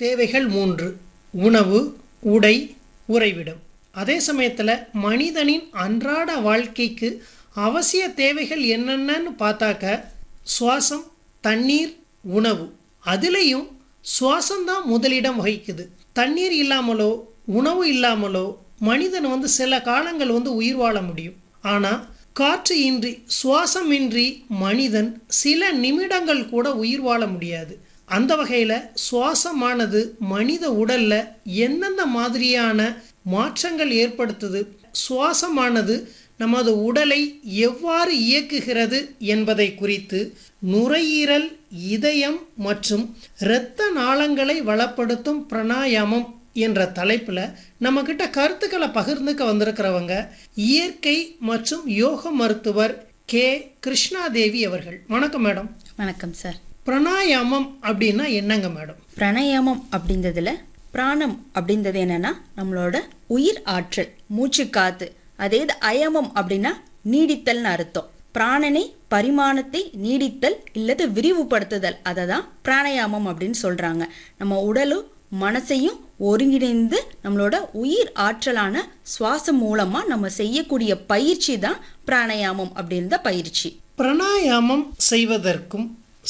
தேவைகள் மூன்று உணவு உடை உறைவிடம் அதே சமயத்தில் மனிதனின் அன்றாட வாழ்க்கைக்கு அவசிய தேவைகள் என்னென்னன்னு பார்த்தாக்க சுவாசம் தண்ணீர் உணவு அதுலேயும் சுவாசம்தான் முதலிடம் வகிக்குது தண்ணீர் இல்லாமலோ உணவு இல்லாமலோ மனிதன் வந்து சில காலங்கள் வந்து உயிர் வாழ முடியும் ஆனால் காற்று இன்றி சுவாசமின்றி மனிதன் சில நிமிடங்கள் கூட உயிர் வாழ முடியாது அந்த வகையில் சுவாசமானது மனித உடல்ல எந்தெந்த மாதிரியான மாற்றங்கள் ஏற்படுத்துது சுவாசமானது நமது உடலை எவ்வாறு இயக்குகிறது என்பதை குறித்து நுரையீரல் இதயம் மற்றும் இரத்த நாளங்களை வளப்படுத்தும் பிராணாயாமம் என்ற தலைப்பில் நம்மக்கிட்ட கருத்துக்களை பகிர்ந்துக்க வந்திருக்கிறவங்க இயற்கை மற்றும் யோக மருத்துவர் கே கிருஷ்ணாதேவி அவர்கள் வணக்கம் மேடம் வணக்கம் சார் பிராணாயாமம் அப்படின்னா என்னங்க மேடம் பிராணாயாமம் அப்படின்றதுல பிராணம் அப்படின்றது என்னன்னா நம்மளோட உயிர் ஆற்றல் மூச்சு காத்து அதே இது அயமம் அப்படின்னா நீடித்தல்னு அர்த்தம் பிராணனை பரிமாணத்தை நீடித்தல் இல்லது விரிவுபடுத்துதல் அதை தான் பிராணாயாமம் அப்படின்னு சொல்றாங்க நம்ம உடலும் மனசையும் ஒருங்கிணைந்து நம்மளோட உயிர் ஆற்றலான சுவாசம் மூலமா நம்ம செய்யக்கூடிய பயிற்சி தான் பிராணாயாமம் அப்படின்ற பயிற்சி பிராணாயாமம் செய்வதற்கும்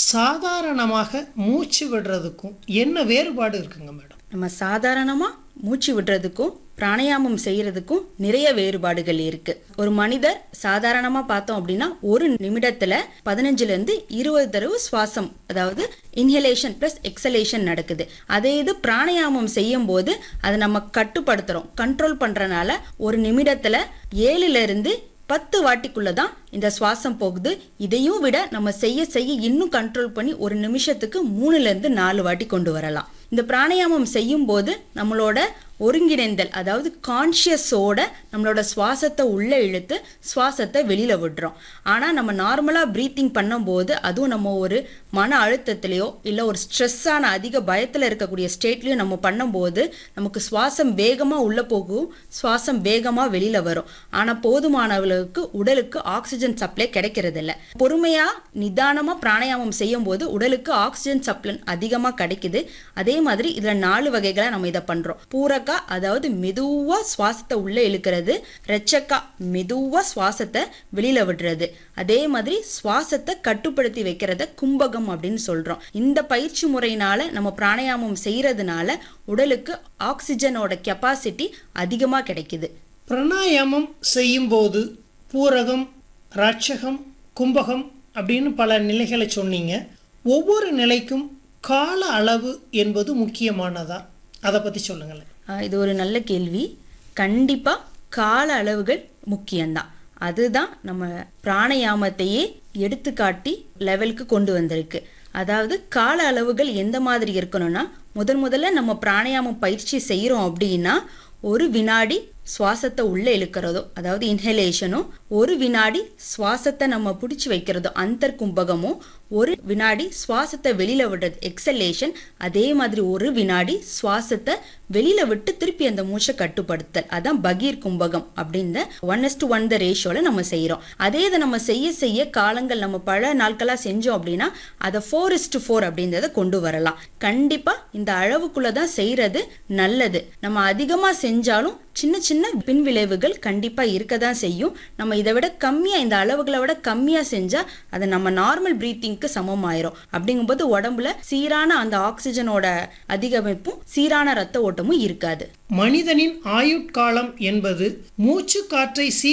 சாதாரணமாக மூச்சு விடுறதுக்கும் என்ன வேறுபாடு இருக்குங்க மேடம் நம்ம சாதாரணமா மூச்சு விடுறதுக்கும் பிராணாயாமம் செய்யறதுக்கும் நிறைய வேறுபாடுகள் இருக்கு ஒரு மனிதர் சாதாரணமா பார்த்தோம் அப்படின்னா ஒரு நிமிடத்துல பதினஞ்சுல இருந்து இருபது தடவை சுவாசம் அதாவது இன்ஹலேஷன் பிளஸ் எக்ஸலேஷன் நடக்குது அதே இது பிராணாயாமம் செய்யும் போது அதை நம்ம கட்டுப்படுத்துறோம் கண்ட்ரோல் பண்றனால ஒரு நிமிடத்துல ஏழுல இருந்து பத்து வாட்டிக்குள்ள தான் இந்த சுவாசம் போகுது இதையும் விட நம்ம செய்ய செய்ய இன்னும் கண்ட்ரோல் பண்ணி ஒரு நிமிஷத்துக்கு மூணுல இருந்து நாலு வாட்டி கொண்டு வரலாம் இந்த பிராணாயாமம் செய்யும் போது நம்மளோட ஒருங்கிணைந்தல் அதாவது கான்ஷியஸோட நம்மளோட சுவாசத்தை உள்ள இழுத்து சுவாசத்தை வெளியில விடுறோம் ஆனா நம்ம நார்மலா ப்ரீத்திங் பண்ணும்போது அதுவும் நம்ம ஒரு மன அழுத்தத்திலேயோ இல்ல ஒரு ஸ்ட்ரெஸ்ஸான அதிக பயத்துல இருக்கக்கூடிய ஸ்டேட்லயோ நம்ம பண்ணும்போது நமக்கு சுவாசம் வேகமா உள்ள போகும் சுவாசம் வேகமா வெளியில வரும் ஆனா போதுமான அளவுக்கு உடலுக்கு ஆக்சிஜன் சப்ளை கிடைக்கிறது இல்ல பொறுமையா நிதானமா பிராணாயாமம் செய்யும் போது உடலுக்கு ஆக்சிஜன் சப்ளை அதிகமா கிடைக்குது அதே மாதிரி இதுல நாலு வகைகளா நம்ம இதை பண்றோம் பூரக்கா அதாவது மெதுவா சுவாசத்தை உள்ள இழுக்கிறது ரெச்சக்கா மெதுவா சுவாசத்தை வெளியில விடுறது அதே மாதிரி சுவாசத்தை கட்டுப்படுத்தி வைக்கிறத கும்பகம் அப்படின்னு சொல்றோம் இந்த பயிற்சி முறையினால நம்ம பிராணாயாமம் செய்யறதுனால உடலுக்கு ஆக்சிஜனோட கெப்பாசிட்டி அதிகமா கிடைக்குது பிராணாயாமம் செய்யும்போது பூரகம் ரட்சகம் கும்பகம் அப்படின்னு பல நிலைகளை சொன்னீங்க ஒவ்வொரு நிலைக்கும் கால அளவு என்பது முக்கியமானதா அதை பற்றி சொல்லுங்களேன் ஆஹ் இது ஒரு நல்ல கேள்வி கண்டிப்பா கால அளவுகள் முக்கியம்தான் அதுதான் நம்ம பிராணாயாமத்தையே எடுத்துக்காட்டி லெவலுக்கு கொண்டு வந்திருக்கு அதாவது கால அளவுகள் எந்த மாதிரி இருக்கணும்னா முதன் முதல்ல நம்ம பிராணாயாமம் பயிற்சி செய்கிறோம் அப்படின்னா ஒரு வினாடி சுவாசத்தை உள்ள இழுக்கிறதோ அதாவது இன்ஹலேஷனும் ஒரு வினாடி சுவாசத்தை நம்ம பிடிச்சி வைக்கிறதோ அந்தர் கும்பகமும் ஒரு வினாடி சுவாசத்தை வெளியில விடுறது எக்ஸலேஷன் அதே மாதிரி ஒரு வினாடி சுவாசத்தை வெளியில விட்டு திருப்பி அந்த மூச்சை கட்டுப்படுத்தல் அதான் பகீர் கும்பகம் அப்படின்னு one is to one the ரேஷியோல நம்ம செய்யறோம் அதே இதை நம்ம செய்ய செய்ய காலங்கள் நம்ம பல நாட்களா செஞ்சோம் அப்படின்னா அதை ஃபோர் இஸ் டு ஃபோர் அப்படின்றத கொண்டு வரலாம் கண்டிப்பா இந்த அளவுக்குள்ள தான் செய்யறது நல்லது நம்ம அதிகமா செஞ்சாலும் சின்ன சின்ன பின்விளைவுகள் கண்டிப்பா இருக்க தான் செய்யும் நம்ம இதை விட கம்மியா இந்த அளவுகளை விட கம்மியா செஞ்சா அது நம்ம நார்மல் பிரீத்திங்க்கு சமமாயிரும் அப்படிங்கும்போது உடம்புல சீரான அந்த ஆக்சிஜனோட அதிகமைப்பும் சீரான ரத்த ஓட்டமும் இருக்காது மனிதனின் ஆயுட்காலம் என்பது மூச்சு காற்றை சீ